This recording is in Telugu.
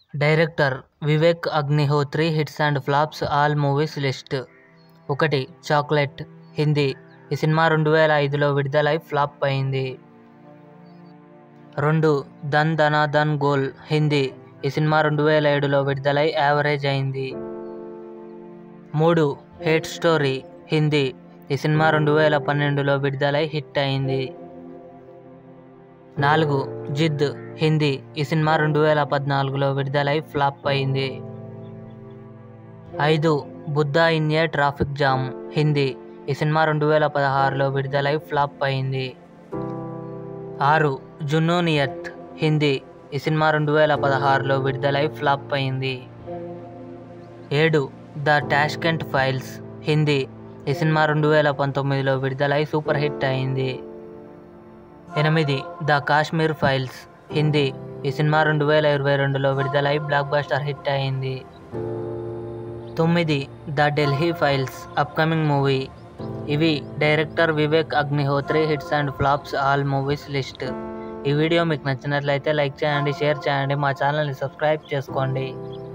director Vivek Agnihotri hits and flops all movies list ఒకటి చాక్లెట్ హిందీ ఈ సినిమా రెండు వేల ఐదులో విడుదలై ఫ్లాప్ అయింది రెండు ధన్ ధనా ధన్ గోల్ హిందీ ఈ సినిమా రెండు వేల ఏడులో విడుదలై యావరేజ్ అయింది మూడు హేట్ స్టోరీ హిందీ ఈ సినిమా రెండు వేల పన్నెండులో విడుదలై హిట్ అయింది నాలుగు జిద్ హిందీ ఈ సినిమా రెండు వేల పద్నాలుగులో విడుదలై ఫ్లాప్ అయింది ఐదు Buddha in a traffic jam Hindi ఈ సినిమా రెండు వేల పదహారులో విడుదలై ఫ్లాప్ అయింది ఆరు జున్నోనియత్ హిందీ ఈ సినిమా రెండు వేల పదహారులో విడుదలై ఫ్లాప్ అయింది ఏడు ద టాష్కెంట్ ఫైల్స్ హిందీ ఈ సినిమా రెండు వేల పంతొమ్మిదిలో విడుదలై సూపర్ హిట్ అయింది ఎనిమిది ద కాశ్మీర్ ఫైల్స్ హిందీ ఈ సినిమా రెండు వేల ఇరవై రెండులో విడుదలై బ్లాక్ బస్టర్ హిట్ అయింది తొమ్మిది the Delhi files upcoming movie ఇవి director Vivek Agnihotri hits and flops all movies list ఈ వీడియో మీకు నచ్చినట్లయితే లైక్ చేయండి షేర్ చేయండి మా ఛానల్ని సబ్స్క్రైబ్ చేసుకోండి